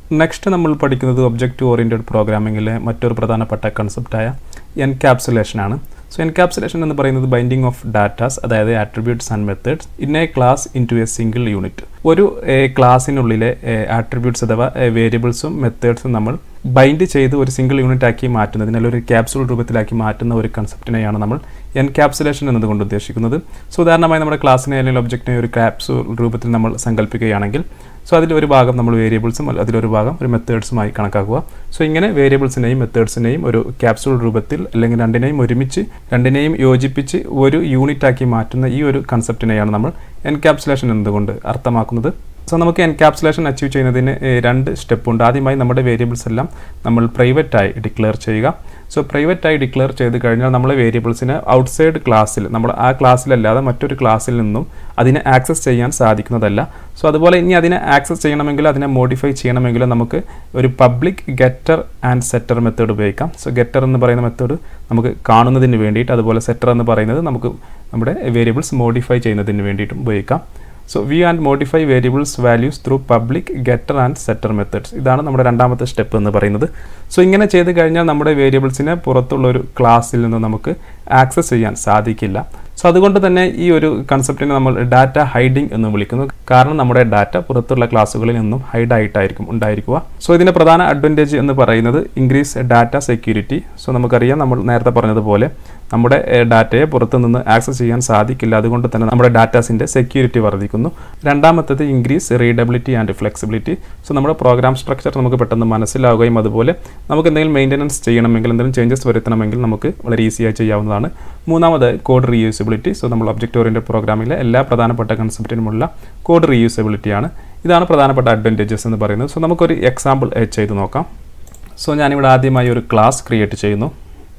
next നമ്മൾ പഠിക്കുന്നത് object oriented പ്രോഗ്രാമിങ്ങിലെ മറ്റൊരു പ്രധാനപ്പെട്ട കൺസെപ്റ്റായ എൻക്യാപ്സുലേഷനാണ് സോ എൻക്യാപ്സുലേഷൻ എന്ന് പറയുന്നത് ബൈൻഡിങ് ഓഫ് ഡാറ്റാസ് അതായത് attributes and methods in a class in to a single unit ഒരു ക്ലാസ്സിനുള്ളിലെ ആട്രിബ്യൂട്ട്സ് അഥവാ വേരിയബിൾസും മെത്തേഡ്സും നമ്മൾ ബൈൻഡ് ചെയ്ത് ഒരു സിംഗിൾ യൂണിറ്റ് ആക്കി മാറ്റുന്നതിന് അല്ലെങ്കിൽ ഒരു ക്യാപ്സൂൾ രൂപത്തിലാക്കി മാറ്റുന്ന ഒരു കൺസെപ്റ്റിനെയാണ് നമ്മൾ എൻക്യാപ്സുലേഷൻ എന്നതുകൊണ്ട് ഉദ്ദേശിക്കുന്നത് സോ ഉദാഹരണമായി നമ്മുടെ ക്ലാസ്സിനെ അല്ലെങ്കിൽ ഒബ്ജക്റ്റിനെ ഒരു ക്യാപ്സൂൾ രൂപത്തിൽ നമ്മൾ സങ്കല്പിക്കുകയാണെങ്കിൽ സോ അതിലൊരു ഭാഗം നമ്മൾ വേരിയബിൾസും അതിലൊരു ഭാഗം ഒരു മെത്തേഡ്സുമായി കണക്കാക്കുക സോ ഇങ്ങനെ വേരിയബിൾസിനെയും മെത്തേഡ്സിനെയും ഒരു ക്യാപ്സൂൾ രൂപത്തിൽ അല്ലെങ്കിൽ രണ്ടിനെയും ഒരുമിച്ച് രണ്ടിനെയും യോജിപ്പിച്ച് ഒരു യൂണിറ്റ് ആക്കി മാറ്റുന്ന ഈ ഒരു കൺസെപ്റ്റിനെയാണ് നമ്മൾ എൻക്യാപ്സുലേഷൻ എന്നതുകൊണ്ട് അർത്ഥമാക്കുന്നത് സോ നമുക്ക് എൻക്യാപ്സുലേഷൻ അച്ചീവ് ചെയ്യുന്നതിന് രണ്ട് സ്റ്റെപ്പ് ഉണ്ട് ആദ്യമായി നമ്മുടെ വേരിയബിൾസ് എല്ലാം നമ്മൾ പ്രൈവറ്റായി ഡിക്ലെയർ ചെയ്യുക സോ പ്രൈവറ്റായി ഡിക്ലെയർ ചെയ്ത് കഴിഞ്ഞാൽ നമ്മളെ വേരിയബിൾസിന് ഔട്ട്സൈഡ് ക്ലാസ്സിൽ നമ്മൾ ആ ക്ലാസ്സിലല്ലാതെ മറ്റൊരു ക്ലാസ്സിൽ നിന്നും അതിനെ ആക്സസ് ചെയ്യാൻ സാധിക്കുന്നതല്ല സോ അതുപോലെ ഇനി അതിനെ ആക്സസ് ചെയ്യണമെങ്കിൽ അതിനെ മോഡിഫൈ ചെയ്യണമെങ്കിൽ നമുക്ക് ഒരു public getter and setter method ഉപയോഗിക്കാം സോ ഗെറ്റർ എന്ന് പറയുന്ന മെത്തേഡ് നമുക്ക് കാണുന്നതിന് വേണ്ടിയിട്ട് അതുപോലെ സെറ്റർ എന്ന് പറയുന്നത് നമുക്ക് നമ്മുടെ വേരിയബിൾസ് മോഡിഫൈ ചെയ്യുന്നതിന് വേണ്ടിയിട്ടും ഉപയോഗിക്കാം so we and modify variables values through public getter and setter methods ഇതാണ് നമ്മുടെ രണ്ടാമത്തെ സ്റ്റെപ്പ് എന്ന് പറയുന്നത് സോ ഇങ്ങനെ ചെയ്ത് കഴിഞ്ഞാൽ നമ്മുടെ വേരിയബിൾസിനെ പുറത്തുള്ള ഒരു ക്ലാസ്സിൽ നിന്ന് നമുക്ക് ആക്സസ് ചെയ്യാൻ സാധിക്കില്ല സോ അതുകൊണ്ട് തന്നെ ഈ ഒരു കൺസെപ്റ്റിനെ നമ്മൾ ഡാറ്റ ഹൈഡിംഗ് എന്ന് വിളിക്കുന്നു കാരണം നമ്മുടെ ഡാറ്റ പുറത്തുള്ള ക്ലാസ്സുകളിൽ നിന്നും ഹൈഡ് ആയിട്ടായിരിക്കും ഉണ്ടായിരിക്കുക സോ ഇതിൻ്റെ പ്രധാന അഡ്വാൻറ്റേജ് എന്ന് പറയുന്നത് ഇൻക്രീസ് ഡാറ്റ സെക്യൂരിറ്റി സോ നമുക്കറിയാം നമ്മൾ നേരത്തെ പറഞ്ഞതുപോലെ നമ്മുടെ ഡാറ്റയെ പുറത്തു നിന്ന് ആക്സസ് ചെയ്യാൻ സാധിക്കില്ല അതുകൊണ്ട് തന്നെ നമ്മുടെ ഡാറ്റാസിൻ്റെ സെക്യൂരിറ്റി വർദ്ധിക്കുന്നു രണ്ടാമത്തേത് increase readability and flexibility so നമ്മുടെ പ്രോഗ്രാം സ്ട്രക്ചർ നമുക്ക് പെട്ടെന്ന് മനസ്സിലാവുകയും അതുപോലെ നമുക്ക് എന്തെങ്കിലും മെയിൻ്റനൻസ് ചെയ്യണമെങ്കിൽ എന്തെങ്കിലും ചേഞ്ചസ് വരുത്തണമെങ്കിൽ നമുക്ക് വളരെ ഈസിയായി ചെയ്യാവുന്നതാണ് മൂന്നാമത് കോഡ് റീയൂസബിലിറ്റി സോ നമ്മൾ ഒബ്ജക്റ്റ് ഓറിയൻറ്റഡ് പ്രോഗ്രാമിലെ എല്ലാ പ്രധാനപ്പെട്ട കൺസെപ്റ്റിനുമുള്ള കോഡ് റീയൂസബിലിറ്റിയാണ് ഇതാണ് പ്രധാനപ്പെട്ട അഡ്വാൻറ്റേജസ് എന്ന് പറയുന്നത് സോ നമുക്കൊരു എക്സാമ്പിൾ ചെയ്ത് നോക്കാം സോ ഞാനിവിടെ ആദ്യമായി ഒരു ക്ലാസ് ക്രിയേറ്റ് ചെയ്യുന്നു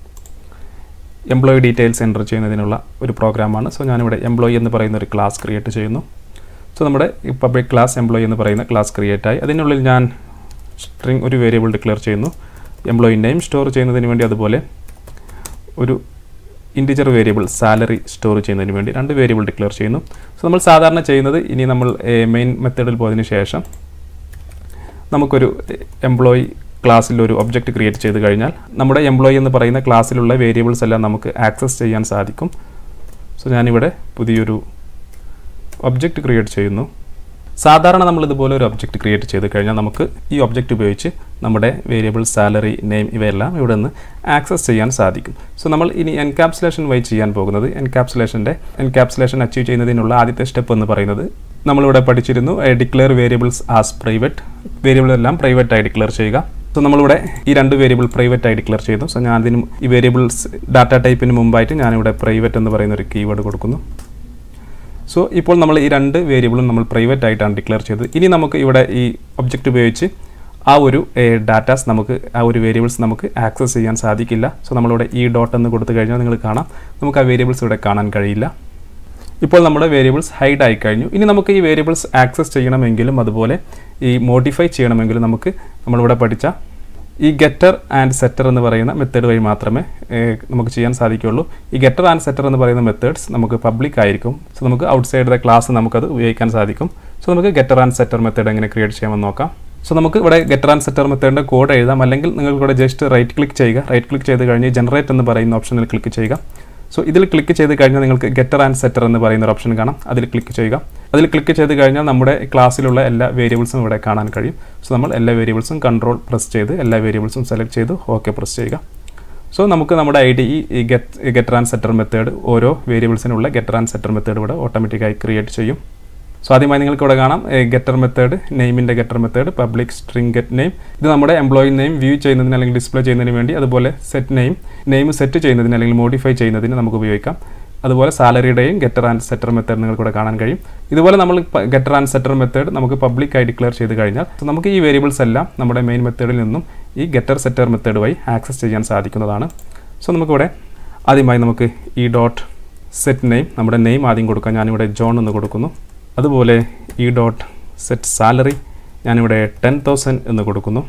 എംപ്ലോയി ഡീറ്റെയിൽസ് എൻ്റർ ചെയ്യുന്നതിനുള്ള ഒരു പ്രോഗ്രാമാണ് സോ ഞാനിവിടെ എംപ്ലോയി എന്ന് പറയുന്ന ഒരു ക്ലാസ് ക്രിയേറ്റ് ചെയ്യുന്നു സോ നമ്മുടെ ഈ പബ്ലിക് ക്ലാസ് എംപ്ലോയി എന്ന് പറയുന്ന ക്ലാസ് ക്രിയേറ്റ് ആയി അതിനുള്ളിൽ ഞാൻ സ്ട്രിങ് ഒരു വേരിയബിൾ ഡിക്ലെയർ ചെയ്യുന്നു എംപ്ലോയി നെയിം സ്റ്റോർ ചെയ്യുന്നതിന് വേണ്ടി അതുപോലെ ഒരു ഇൻറ്റിജർ വേരിയബിൾ സാലറി സ്റ്റോർ ചെയ്യുന്നതിന് വേണ്ടി രണ്ട് വേരിയബിൾ ഡിക്ലെയർ ചെയ്യുന്നു സോ നമ്മൾ സാധാരണ ചെയ്യുന്നത് ഇനി നമ്മൾ മെയിൻ മെത്തേഡിൽ പോയതിന് ശേഷം നമുക്കൊരു എംപ്ലോയി ക്ലാസ്സിൽ ഒരു ഒബ്ജക്റ്റ് ക്രിയേറ്റ് ചെയ്ത് കഴിഞ്ഞാൽ നമ്മുടെ എംപ്ലോയി എന്ന് പറയുന്ന ക്ലാസ്സിലുള്ള വേരിയബിൾസ് എല്ലാം നമുക്ക് ആക്സസ് ചെയ്യാൻ സാധിക്കും സോ ഞാനിവിടെ പുതിയൊരു ഒബ്ജക്റ്റ് ക്രിയേറ്റ് ചെയ്യുന്നു സാധാരണ നമ്മൾ ഇതുപോലെ ഒരു ഒബ്ജക്റ്റ് ക്രിയേറ്റ് ചെയ്ത് കഴിഞ്ഞാൽ നമുക്ക് ഈ ഒബ്ജക്റ്റ് ഉപയോഗിച്ച് നമ്മുടെ വേരിയബിൾ സാലറി നെയിം ഇവയെല്ലാം ഇവിടെ നിന്ന് ആക്സസ് ചെയ്യാൻ സാധിക്കും സോ നമ്മൾ ഇനി എൻകാപ്സുലേഷൻ വഴി ചെയ്യാൻ പോകുന്നത് എൻകാപ്സുലേഷൻ്റെ എൻകാപ്സുലേഷൻ അച്ചീവ് ചെയ്യുന്നതിനുള്ള ആദ്യത്തെ സ്റ്റെപ്പ് എന്ന് പറയുന്നത് നമ്മളിവിടെ പഠിച്ചിരുന്നു declare variables as private variable എല്ലാം പ്രൈവറ്റ് ആയി ഡിക്ലെയർ ചെയ്യുക സോ നമ്മളിവിടെ ഈ രണ്ട് വേരിയബിൾ പ്രൈവറ്റ് ആയി ഡിക്ലെയർ ചെയ്തു സോ ഞാൻ അതിന് ഈ വേരിയബിൾസ് ഡാറ്റ ടൈപ്പിന് മുമ്പായിട്ട് ഞാനിവിടെ പ്രൈവറ്റ് എന്ന് പറയുന്ന ഒരു കീവേഡ് കൊടുക്കുന്നു സോ ഇപ്പോൾ നമ്മൾ ഈ രണ്ട് വേരിയബിളും നമ്മൾ പ്രൈവറ്റ് ആയിട്ടാണ് ഡിക്ലെയർ ചെയ്തത് ഇനി നമുക്ക് ഇവിടെ ഈ ഒബ്ജക്റ്റ് ഉപയോഗിച്ച് ആ ഒരു ഡാറ്റാസ് നമുക്ക് ആ ഒരു വേരിയബിൾസ് നമുക്ക് ആക്സസ് ചെയ്യാൻ സാധിക്കില്ല സോ നമ്മളിവിടെ ഈ ഡോട്ട് എന്ന് കൊടുത്തു കഴിഞ്ഞാൽ നിങ്ങൾ കാണാം നമുക്ക് ആ വേരിയബിൾസ് ഇവിടെ കാണാൻ കഴിയില്ല ഇപ്പോൾ നമ്മുടെ വേരിയബിൾസ് ഹൈഡ് ആയി കഴിഞ്ഞു ഇനി നമുക്ക് ഈ വേരിയബിൾസ് ആക്സസ് ചെയ്യണമെങ്കിലും അതുപോലെ ഈ മോഡിഫൈ ചെയ്യണമെങ്കിലും നമുക്ക് നമ്മളിവിടെ പഠിച്ച ഈ ഗെറ്റർ ആൻഡ് സെറ്റർ എന്ന് പറയുന്ന മെത്തേഡ് വഴി മാത്രമേ നമുക്ക് ചെയ്യാൻ സാധിക്കുകയുള്ളൂ ഈ ഗെറ്റർ ആൻഡ് സെറ്റർ എന്ന് പറയുന്ന മെത്തേഡ്സ് നമുക്ക് പബ്ലിക് ആയിരിക്കും സോ നമുക്ക് ഔട്ട്സൈഡ് ദ ക്ലാസ് നമുക്കത് ഉപയോഗിക്കാൻ സാധിക്കും സോ നമുക്ക് ഗെറ്റർ ആൻഡ് സെറ്റർ മെത്തേഡ് എങ്ങനെ ക്രിയേറ്റ് ചെയ്യാമെന്ന് നോക്കാം സോ നമുക്ക് ഇവിടെ ഗെറ്റർ ആൻഡ് സെറ്റർ മെത്തേഡിൻ്റെ കോഡ് എഴുതാം അല്ലെങ്കിൽ നിങ്ങൾക്ക് ഇവിടെ ജസ്റ്റ് റൈറ്റ് ക്ലിക്ക് ചെയ്യുക റൈറ്റ് ക്ലിക്ക് ചെയ്ത് കഴിഞ്ഞ് ജനറേറ്റ് എന്ന് പറയുന്ന ഓപ്ഷനിൽ ക്ലിക്ക് ചെയ്യുക സോ ഇതിൽ ക്ലിക്ക് ചെയ്ത് കഴിഞ്ഞാൽ നിങ്ങൾക്ക് ഗെറ്റർ ആൻഡ് സെറ്റർ എന്ന് പറയുന്ന ഒരു ഓപ്ഷൻ കാണാം അതിൽ ക്ലിക്ക് ചെയ്യുക അതിൽ ക്ലിക്ക് ചെയ്ത് കഴിഞ്ഞാൽ നമ്മുടെ ക്ലാസ്സിലുള്ള എല്ലാ വേരിയബിൾസും ഇവിടെ കാണാൻ കഴിയും സോ നമ്മൾ എല്ലാ വേരിയബിൾസും കൺട്രോൾ പ്രസ് ചെയ്ത് എല്ലാ വേരിയബിൾസും സെലക്ട് ചെയ്ത് ഓക്കെ പ്രസ് ചെയ്യുക സോ നമുക്ക് നമ്മുടെ ഐ ഡി ഈ get getter and setter method ഓരോ വേരിയബിൾസിനുള്ള ഗെറ്റർ ആൻഡ് സെറ്റർ മെത്തേഡ് ഇവിടെ ഓട്ടോമാറ്റിക്കായി ക്രിയേറ്റ് ചെയ്യും സോ ആദ്യമായി നിങ്ങൾക്ക് ഇവിടെ കാണാം ഗെറ്റർ മെത്തേഡ് നെയിമിൻ്റെ getter method public string get name ഇത് നമ്മുടെ എംപ്ലോയി നെയിം വ്യൂ ചെയ്യുന്നതിന് അല്ലെങ്കിൽ ഡിസ്പ്ലേ ചെയ്യുന്നതിന് വേണ്ടി അതുപോലെ സെറ്റ് നെയിം നെയിം സെറ്റ് ചെയ്യുന്നതിന് അല്ലെങ്കിൽ മോഡിഫൈ ചെയ്യുന്നതിന് നമുക്ക് ഉപയോഗിക്കാം അതുപോലെ സാലറിയുടെയും ഗെറ്റർ ആൻഡ് സെറ്റർ മെത്തേഡ് നിങ്ങൾക്ക് ഇവിടെ കാണാൻ കഴിയും ഇതുപോലെ നമ്മൾ ഗെറ്റർ ആൻഡ് സെറ്റർ മെത്തേഡ് നമുക്ക് പബ്ലിക്കായി ഡിക്ലെയർ ചെയ്ത് കഴിഞ്ഞാൽ നമുക്ക് ഈ വേരിയബിൾസ് എല്ലാം നമ്മുടെ മെയിൻ മെത്തേഡിൽ നിന്നും ഈ ഗെറ്റർ സെറ്റർ മെത്തേഡ് വഴി ആക്സസ് ചെയ്യാൻ സാധിക്കുന്നതാണ് സോ നമുക്കിവിടെ ആദ്യമായി നമുക്ക് ഈ ഡോട്ട് സെറ്റ് നെയിം നമ്മുടെ നെയിം ആദ്യം കൊടുക്കാം ഞാനിവിടെ ജോൺ എന്ന് കൊടുക്കുന്നു അതുപോലെ ഈ ഡോട്ട് സെറ്റ് സാലറി ഞാനിവിടെ ടെൻ തൗസൻഡ് എന്ന് കൊടുക്കുന്നു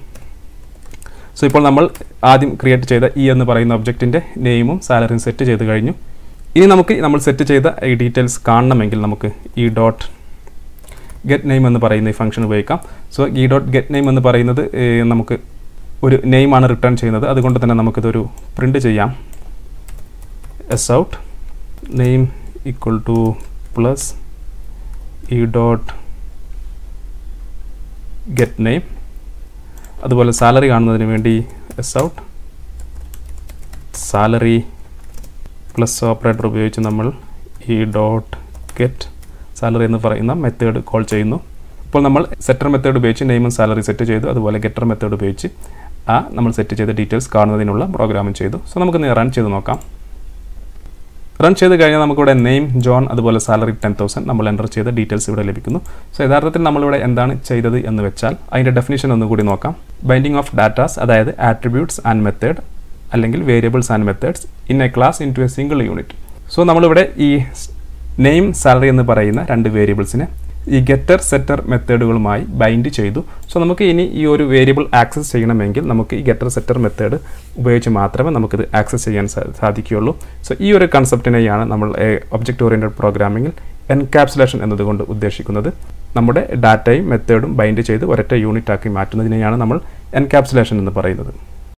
സോ ഇപ്പോൾ നമ്മൾ ആദ്യം ക്രിയേറ്റ് ചെയ്ത ഇ എന്ന് പറയുന്ന ഒബ്ജക്റ്റിൻ്റെ നെയിമും സാലറിയും സെറ്റ് ചെയ്ത് കഴിഞ്ഞു ഇനി നമുക്ക് നമ്മൾ സെറ്റ് ചെയ്ത ഈ ഡീറ്റെയിൽസ് കാണണമെങ്കിൽ നമുക്ക് ഈ ഡോട്ട് ഗെറ്റ് നെയിം എന്ന് പറയുന്ന ഈ ഫംഗ്ഷൻ ഉപയോഗിക്കാം സോ ഈ ഡോട്ട് ഗെറ്റ് നെയിം എന്ന് പറയുന്നത് ഏഹ്, നമുക്ക് ഒരു നെയിമാണ് റിട്ടേൺ ചെയ്യുന്നത് അതുകൊണ്ട് തന്നെ നമുക്കിതൊരു പ്രിൻ്റ് ചെയ്യാം S out name equal to plus e dot get name അതുപോലെ സാലറി കാണുന്നതിന് വേണ്ടി S out salary plus operator ഉപയോഗിച്ച് നമ്മൾ ഈ ഡോട്ട് ഗെറ്റ് സാലറി എന്ന് പറയുന്ന മെത്തേഡ് കോൾ ചെയ്യുന്നു ഇപ്പോൾ നമ്മൾ സെറ്റർ മെത്തേഡ് ഉപയോഗിച്ച് നെയിമും സാലറി സെറ്റ് ചെയ്തു അതുപോലെ ഗെറ്റർ മെത്തേഡ് ഉപയോഗിച്ച് ആ നമ്മൾ സെറ്റ് ചെയ്ത ഡീറ്റെയിൽസ് കാണുന്നതിനുള്ള പ്രോഗ്രാമും ചെയ്തു സോ നമുക്കൊന്ന് റൺ ചെയ്ത് നോക്കാം റൺ ചെയ്ത് കഴിഞ്ഞാൽ നമുക്കിവിടെ നെയിം ജോൺ അതുപോലെ സാലറി ടെൻ തൗസൻഡ് നമ്മൾ എൻ്റർ ചെയ്ത ഡീറ്റെയിൽസ് ഇവിടെ ലഭിക്കുന്നു സോ യഥാർത്ഥത്തിൽ നമ്മളിവിടെ എന്താണ് ചെയ്തത് എന്ന് വെച്ചാൽ അതിൻ്റെ ഡെഫിനേഷൻ ഒന്നുകൂടി നോക്കാം ബൈൻഡിങ് ഓഫ് ഡാറ്റാസ് അതായത് ആട്രിബ്യൂട്ട്സ് ആൻഡ് മെത്തേഡ് അല്ലെങ്കിൽ variables and methods in a class in to a single unit so നമ്മളിവിടെ ഈ നെയിം സാലറി എന്ന് പറയുന്ന രണ്ട് വേരിയബിൾസിനെ ഈ ഗെറ്റർ സെറ്റർ മെത്തേഡുകളുമായി ബൈൻഡ് ചെയ്തു സോ നമുക്ക് ഇനി ഈ ഒരു വേരിയബിൾ ആക്സസ് ചെയ്യണമെങ്കിൽ നമുക്ക് ഈ ഗെറ്റർ സെറ്റർ മെത്തേഡ് ഉപയോഗിച്ച് മാത്രമേ നമുക്കിത് ആക്സസ് ചെയ്യാൻ സാ- സാധിക്കുകയുള്ളൂ സോ ഈ ഒരു കൺസെപ്റ്റിനെയാണ് നമ്മൾ ഒബ്ജക്റ്റ് ഓറിയൻറ്റഡ് പ്രോഗ്രാമിങ്ങിൽ എൻകാപ്സുലേഷൻ എന്നതുകൊണ്ട് ഉദ്ദേശിക്കുന്നത് നമ്മുടെ ഡാറ്റയും മെത്തേഡും ബൈൻഡ് ചെയ്ത് ഒരൊറ്റ യൂണിറ്റ് ആക്കി മാറ്റുന്നതിനെയാണ് നമ്മൾ എൻകാപ്സുലേഷൻ എന്ന് പറയുന്നത്